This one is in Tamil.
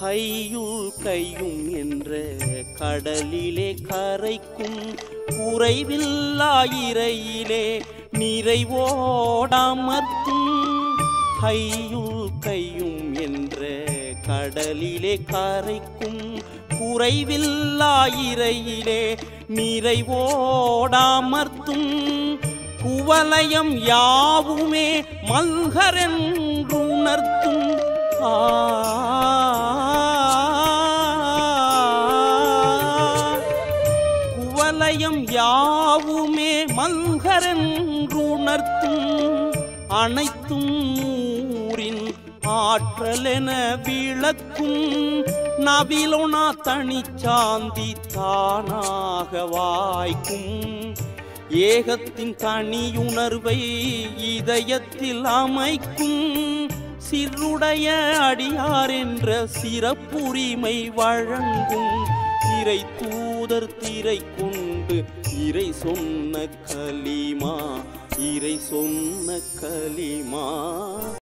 கையுள் கையும் என்ற கடலிலே கரைக்கும் குறைவில்லாயிரையிலே நிறைவோடாமர்த்தும் கையுள் கையும் என்ற கடலிலே கரைக்கும் குறைவில்லாயிரையிலே நிறைவோடாமர்த்தும் குவலயம் யாவுமே மல்கரென்றுணர்த்தும் ஆ குவலயம் யாவுமே மல்கரென்றுணர்த்தும் அனைத்தும் ஊரின் ஆற்றலென விளக்கும் நவிலொனா தனிச்சாந்தி தானாக வாய்க்கும் ஏகத்தின் தனியுணர்வை இதயத்தில் அமைக்கும் சிறுடைய அடியார் என்ற சிறப்புரிமை வழங்கும் திரை தூதர் திரை கொண்டு இறை சொன்ன கலிமா இறை சொன்ன கலிமா